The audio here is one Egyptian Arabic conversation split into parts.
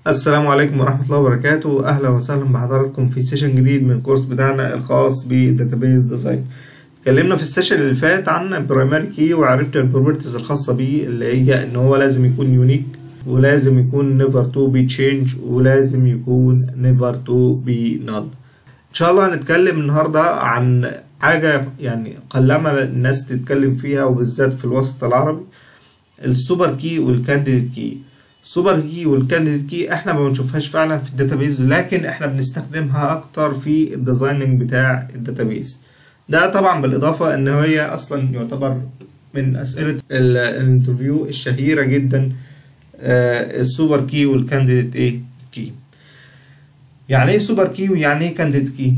السلام عليكم ورحمة الله وبركاته أهلا وسهلا بحضراتكم في سيشن جديد من الكورس بتاعنا الخاص بالداتابيز ديزاين اتكلمنا في السيشن اللي فات عن البرايمري كي وعرفنا البروبرتيز الخاصة بيه اللي هي إن هو لازم يكون يونيك ولازم يكون never to be changed ولازم يكون never to be null إن شاء الله هنتكلم النهاردة عن حاجة يعني قلما الناس تتكلم فيها وبالذات في الوسط العربي السوبر كي والكانديديت كي سوبر كي والكانديديت كي احنا ما بنشوفهاش فعلا في الداتابيز لكن احنا بنستخدمها اكتر في الديزايننج بتاع الداتابيز ده طبعا بالاضافه ان هي اصلا يعتبر من اسئله الانترفيو الشهيره جدا آه السوبر كي والكانديديت ايه كي يعني ايه سوبر كي ويعني ايه كانديديت كي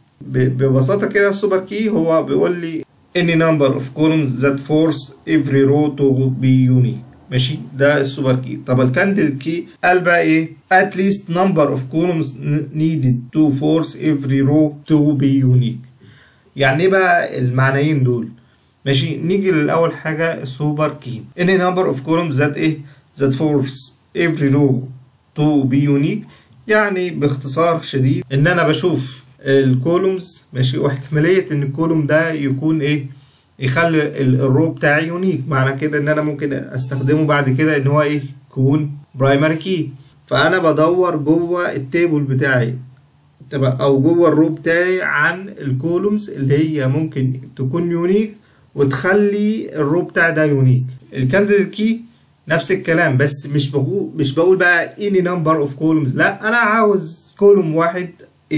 ببساطه كده السوبر كي هو بيقول لي any number of columns that force every row to be unique ماشي ده السوبر كي طب الكانديد كي قال بقى ايه at least number of columns needed to force every row to be unique يعني ايه بقى المعنيين دول ماشي نيجي للاول حاجه السوبر كي any number of columns that ايه that force every row to be unique يعني باختصار شديد ان انا بشوف الكولومز ماشي واحتماليه ان الكولوم ده يكون ايه يخلي الرو بتاعي يونيك معنى كده ان انا ممكن استخدمه بعد كده ان هو ايه يكون برايمري كي فانا بدور جوه التيبل بتاعي او جوه الرو بتاعي عن الكولومز اللي هي ممكن تكون يونيك وتخلي الرو بتاعي ده يونيك الكانديديت كي نفس الكلام بس مش بقول مش بقول بقى any number of columns لا انا عاوز كولوم واحد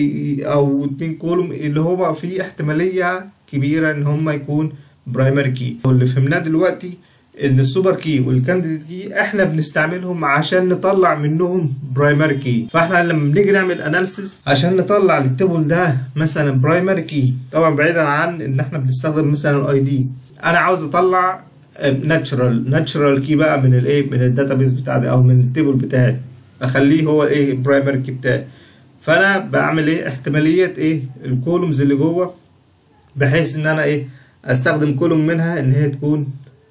او اتنين كولوم اللي هو فيه احتماليه كبيره ان هم يكون برايمري كي واللي فهمناه دلوقتي ان السوبر كي والكانديديت كي احنا بنستعملهم عشان نطلع منهم برايمري كي فاحنا لما بنيجي نعمل اناليسيز عشان نطلع للتيبل ده مثلا برايمري كي طبعا بعيدا عن ان احنا بنستخدم مثلا الاي دي انا عاوز اطلع ناتشرال ناتشرال كي بقى من الايه من الداتابيز بتاعتي او من التيبل بتاعي اخليه هو ايه برايمري كي بتاعي فانا بعمل ايه احتماليه ايه الكولومز اللي جوه بحيث ان انا ايه استخدم كولوم منها ان هي تكون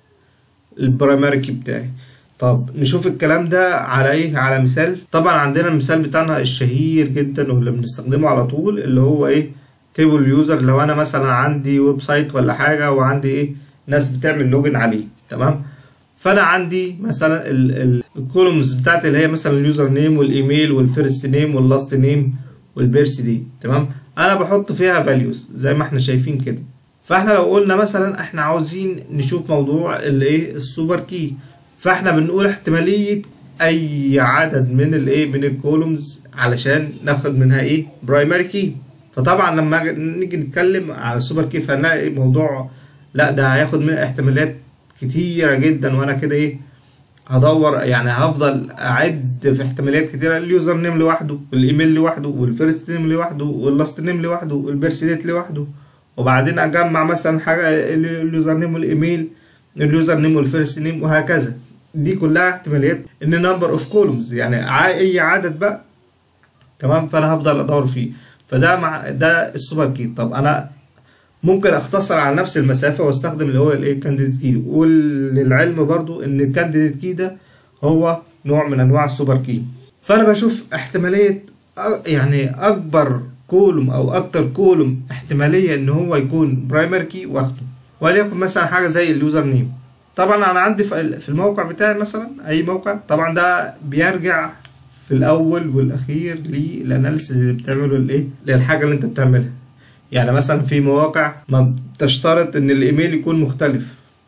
البرايمري كي بتاعي طب نشوف الكلام ده على ايه على مثال طبعا عندنا المثال بتاعنا الشهير جدا واللي بنستخدمه على طول اللي هو ايه تيبل يوزر لو انا مثلا عندي ويب سايت ولا حاجه وعندي ايه ناس بتعمل لوجن عليه تمام فانا عندي مثلا الكولومز بتاعتي اللي هي مثلا اليوزر نيم والايميل والفيرست نيم واللاست نيم والبيرث دي تمام انا بحط فيها فاليوز زي ما احنا شايفين كده فاحنا لو قلنا مثلا احنا عاوزين نشوف موضوع الايه السوبر كي فاحنا بنقول احتماليه اي عدد من الايه من الكولومز علشان ناخد منها ايه برايمري كي فطبعا لما نيجي نتكلم على السوبر كي فنلاقي موضوع لا ده هياخد منها احتمالات كتيره جدا وانا كده ايه هدور يعني هفضل اعد في احتماليات كتيره اليوزر نيم لوحده والايميل لوحده والفيرست نيم لوحده واللاست نيم لوحده والبيرث ديت لوحده وبعدين اجمع مثلا حاجه اليوزر نيم والايميل اليوزر نيم والفيرست نيم وهكذا دي كلها احتماليات ان نمبر اوف كولومز يعني اي عدد بقى تمام فانا هفضل ادور فيه فده مع ده السوبر كي طب انا ممكن اختصر على نفس المسافه واستخدم اللي هو الايه كانديديت كي وللعلم برضو ان الكانديديت كي ده هو نوع من انواع السوبر كي فانا بشوف احتماليه يعني اكبر كولوم او اكتر كولوم احتماليه ان هو يكون برايمري كي واخده وليكن مثلا حاجه زي اليوزر نيم طبعا انا عندي في الموقع بتاعي مثلا اي موقع طبعا ده بيرجع في الاول والاخير للاناليسيز اللي بتعمله الايه للحاجه اللي انت بتعملها يعني مثلا في مواقع ما بتشترط ان الايميل يكون مختلف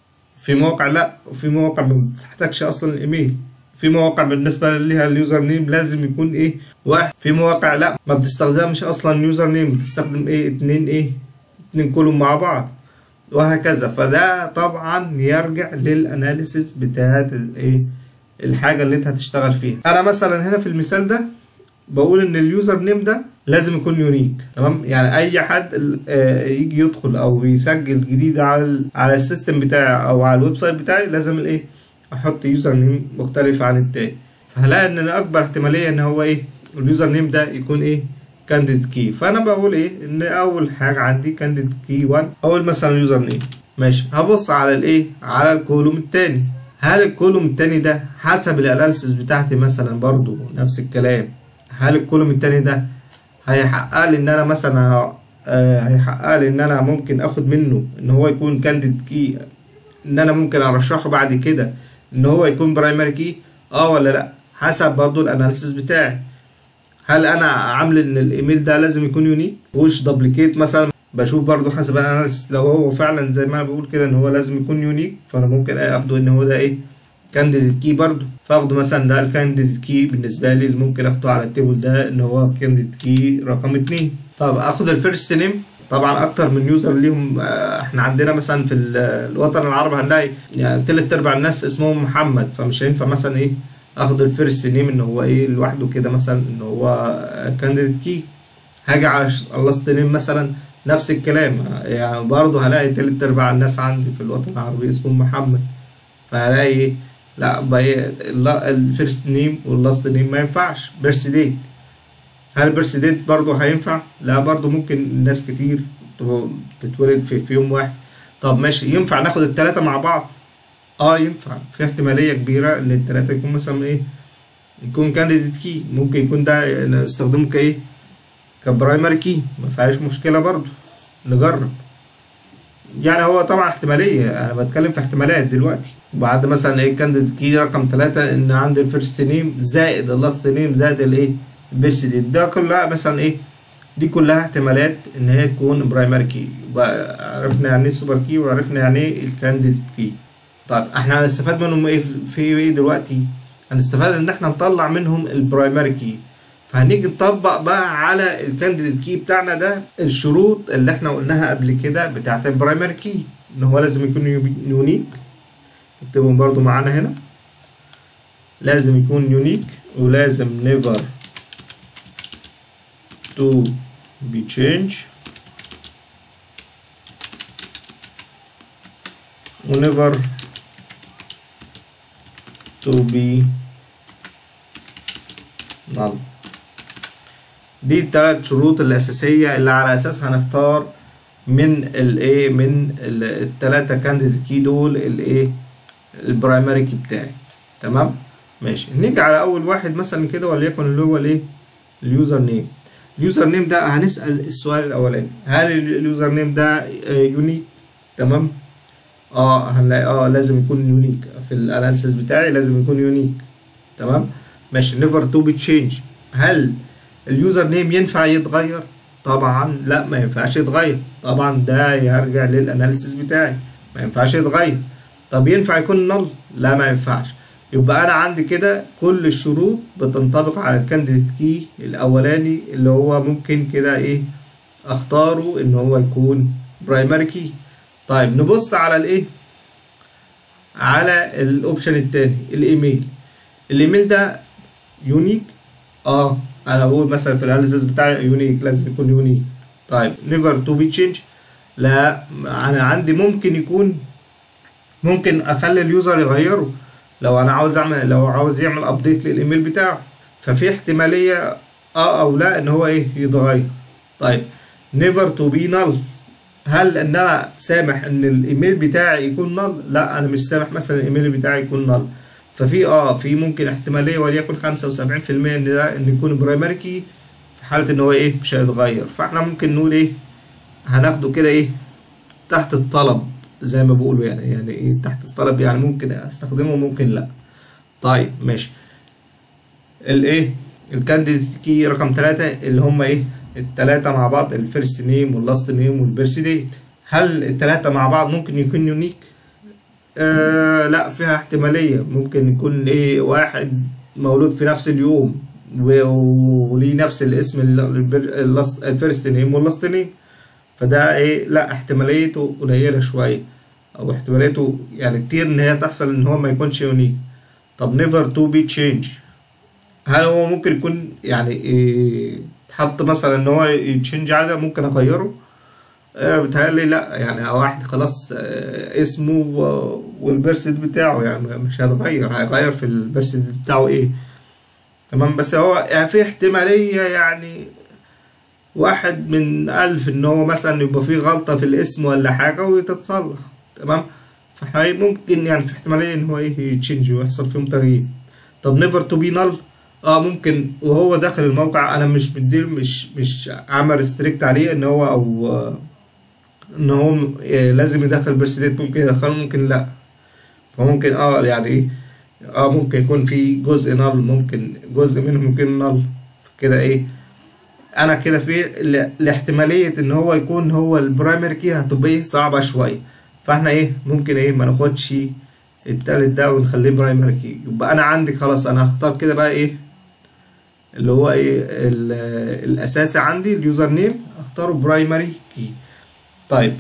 في مواقع لا وفي مواقع ما بتحتاجش اصلا الايميل في مواقع بالنسبه ليها اليوزر نيم لازم يكون ايه واحد في مواقع لا ما بتستخدمش اصلا يوزر نيم بتستخدم ايه اتنين ايه اتنين كلهم مع بعض وهكذا فده طبعا يرجع للاناليسيس بتاعت الايه الحاجه اللي انت هتشتغل فيها انا مثلا هنا في المثال ده بقول ان اليوزر نيم ده لازم يكون يونيك تمام يعني اي حد يجي يدخل او يسجل جديد على على السيستم بتاعي او على الويب سايت بتاعي لازم الايه احط يوزر نيم مختلف عن التاني فهلاقي ان اكبر احتماليه ان هو ايه اليوزر نيم ده يكون ايه كانديد كي فانا بقول ايه ان اول حاجه عندي كانديد كي 1 اول مثلا يوزر نيم ماشي هبص على الايه على الكولوم التاني هل الكولوم التاني ده حسب الاناليسيس بتاعتي مثلا برضو نفس الكلام هل الكولوم التاني ده هيحقق لي ان انا مثلا آه هيحقق لي ان انا ممكن اخد منه ان هو يكون كانديد كي ان انا ممكن ارشحه بعد كده ان هو يكون برايمري كي اه ولا لا حسب برضو الاناليسيس بتاعي هل انا عامل ان الايميل ده لازم يكون يونيك وش دبليكيت مثلا بشوف برضو حسب الاناليسيس لو هو فعلا زي ما انا بقول كده ان هو لازم يكون يونيك فانا ممكن اخده ان هو ده ايه كانديديت كي برضو فاخده مثلا ده الكانديديت كي بالنسبه لي اللي ممكن اخده على التيبل ده ان هو كانديديت كي رقم اتنين طب اخد الفيرست نيم طبعا اكتر من يوزر ليهم احنا عندنا مثلا في الوطن العربي هنلاقي يعني تلت ارباع الناس اسمهم محمد فمش هينفع مثلا ايه اخد الفيرست نيم ان هو ايه لوحده كده مثلا ان هو كانديديت كي هاجي على اللاست نيم مثلا نفس الكلام يعني برضه هلاقي تلت ارباع الناس عندي في الوطن العربي اسمهم محمد فهلاقي ايه لا بقى الفيرست نيم واللاست نيم ما ينفعش بيرث ديت هل بيرث ديت برضه هينفع لا برضه ممكن ناس كتير تتولد في, في يوم واحد طب ماشي ينفع ناخد التلاتة مع بعض اه ينفع في احتمالية كبيرة ان التلاتة يكون مثلا ايه يكون كانديديت كي ممكن يكون ده نستخدمه كايه كبرايمري كي ما فيهاش مشكلة برضه نجرب يعني هو طبعا احتمالية انا بتكلم في احتمالات دلوقتي بعد مثلا ايه كانديديت كي رقم تلاتة ان عندي الفيرست نيم زائد اللاست نيم زائد الايه البيرث ديت ده كلها مثلا ايه دي كلها احتمالات ان هي تكون برايمري كي عرفنا يعني ايه سوبر كي وعرفنا يعني ايه الكانديديت كي طيب احنا هنستفاد منهم ايه في ايه دلوقتي هنستفاد ان احنا نطلع منهم البرايمري كي فهنيجي نطبق بقى على الكانديديت كي بتاعنا ده الشروط اللي احنا قلناها قبل كده بتاعت البرايمري كي ان هو لازم يكون يونيك اكتبهم برضو معانا هنا لازم يكون يونيك ولازم never to be changed never to be null دي الثلاث شروط الأساسية اللي على أساسها هنختار من الايه من الثلاثة كانديديت كي دول الايه البرايمري كي بتاعي تمام ماشي نيجي على أول واحد مثلا كده وليكن اللي هو الايه اليوزر نيم اليوزر نيم ده هنسأل السؤال الأولاني هل اليوزر نيم ده يونيك تمام اه هنلاقي اه لازم يكون يونيك في الاناليسيس بتاعي لازم يكون يونيك تمام ماشي نيفر تو بي تشينج هل اليوزر نيم ينفع يتغير طبعا لا ما ينفعش يتغير طبعا ده يرجع للاناليسيس بتاعي ما ينفعش يتغير طب ينفع يكون نل لا ما ينفعش يبقى انا عندي كده كل الشروط بتنطبق على الكانديديت كي الاولاني اللي هو ممكن كده ايه اختاره ان هو يكون برايمري كي طيب نبص على الايه على الاوبشن التاني الايميل الايميل ده يونيك اه انا بقول مثلا في الاناليسيس بتاعي يونيك لازم يكون يونيك طيب نيفر تو بي تشينج لا انا عندي ممكن يكون ممكن اخلي اليوزر يغيره لو انا عاوز اعمل لو عاوز يعمل ابديت للايميل بتاعه ففي احتماليه اه او لا ان هو ايه يتغير طيب نيفر تو بي نل هل ان انا سامح ان الايميل بتاعي يكون نل لا انا مش سامح مثلا الايميل بتاعي يكون نل ففي اه في ممكن احتماليه وليكن 75% ان ده ان يكون برايمري كي في حاله ان هو ايه مش هيتغير فاحنا ممكن نقول ايه هناخده كده ايه تحت الطلب زي ما بيقولوا يعني يعني ايه تحت الطلب يعني ممكن استخدمه ممكن لا طيب ماشي الايه الكانديديت كي رقم ثلاثة اللي هم ايه التلاتة مع بعض الفيرست نيم واللاست نيم والبيرث ديت هل التلاتة مع بعض ممكن يكون يونيك آه لا فيها احتمالية ممكن يكون ايه واحد مولود في نفس اليوم وليه نفس الاسم الفيرست نيم واللاست نيم فده ايه لا احتماليته قليلة شوية او احتماليته يعني كتير ان هي تحصل ان هو ما يكونش يونيك طب never to be change هل هو ممكن يكون يعني إيه تحط مثلا ان هو يتشنج عادة ممكن اغيره آه بتهيألي لا يعني واحد خلاص آه اسمه والبرسد بتاعه يعني مش هيتغير هيغير في البرسد بتاعه ايه تمام بس هو يعني في احتمالية يعني واحد من ألف إن هو مثلا يبقى فيه غلطة في الاسم ولا حاجة وتتصلح تمام فاحنا إيه ممكن يعني في احتماليه ان هو ايه يتشنج ويحصل فيهم تغيير طب نيفر تو بي نل اه ممكن وهو داخل الموقع انا مش مدير مش مش عامل ريستريكت عليه ان هو او آه، ان هو م- آه، لازم يدخل برسيدنت ممكن يدخله ممكن لا فممكن اه يعني ايه اه ممكن يكون في جزء نل ممكن جزء منهم يكون نل كده ايه انا كده في ال- الاحتماليه ان هو يكون هو البرايمري كي هتبقى ايه صعبه شويه فاحنا ايه ممكن ايه ما ناخدش التالت ده ونخليه برايمري كي يبقى انا عندي خلاص انا هختار كده بقى ايه اللي هو ايه ال- الاساسي عندي اليوزر نيم اختاره برايمري كي طيب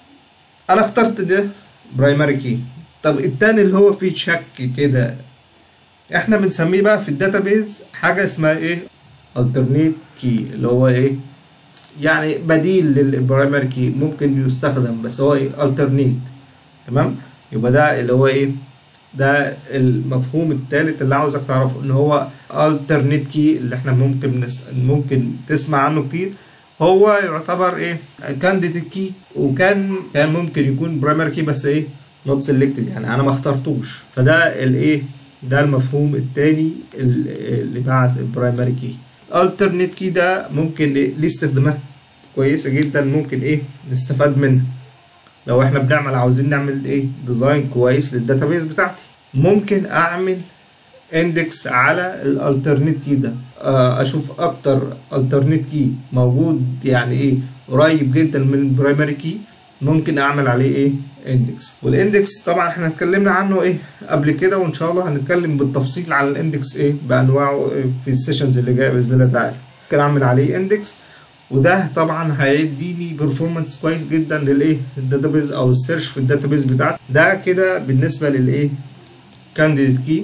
انا اخترت ده برايمري كي طب التاني اللي هو فيه شك كده احنا بنسميه بقى في الداتابيز حاجه اسمها ايه alternate key اللي هو ايه يعني بديل للبرايمري كي ممكن يستخدم بس هو ايه alternate تمام يبقى ده اللي هو ايه ده المفهوم الثالث اللي عاوزك تعرفه ان هو alternate key اللي احنا ممكن نس... ممكن تسمع عنه كتير هو يعتبر ايه candidate key وكان كان ممكن يكون primary key بس ايه not selected يعني انا ما اخترتوش فده الايه ده المفهوم الثاني اللي بعد البرايمري كي alternate key ده ممكن إيه؟ ليه استخدامات كويسه جدا ممكن ايه نستفاد منها لو احنا بنعمل عاوزين نعمل ايه ديزاين كويس للداتابيز بتاعتي ممكن اعمل اندكس على الالترنت كي ده آه، اشوف اكتر الترنت كي موجود يعني ايه قريب جدا من البرايمري كي ممكن اعمل عليه ايه اندكس والاندكس طبعا احنا اتكلمنا عنه ايه قبل كده وان شاء الله هنتكلم بالتفصيل على الاندكس ايه بانواعه إيه في السيشنز اللي جايه باذن الله تعالى ممكن اعمل عليه اندكس وده طبعا هيديني بيرفورمانس كويس جدا للايه الداتابيز او السيرش في الداتابيز بتاعتي ده كده بالنسبه للايه كانديديت كي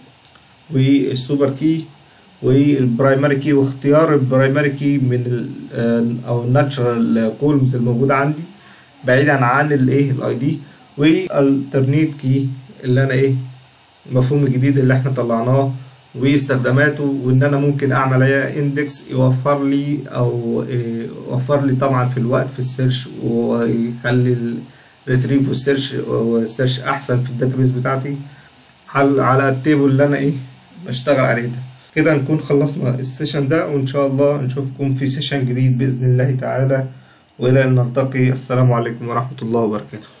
والسوبر كي والبرايمري كي واختيار البرايمري كي من ال او الناتشرال كولمز الموجوده عندي بعيدا عن الايه الاي دي والالترنيت كي اللي انا ايه المفهوم الجديد اللي احنا طلعناه واستخداماته وان انا ممكن اعمل عليها اندكس يوفر لي او إيه، يوفر لي طبعا في الوقت في السيرش ويخلي الريتريف والسيرش والسيرش احسن في الداتابيز بتاعتي على على التيبل اللي انا ايه بشتغل عليه ده كده نكون خلصنا السيشن ده وان شاء الله نشوفكم في سيشن جديد باذن الله تعالى والى ان نلتقي السلام عليكم ورحمه الله وبركاته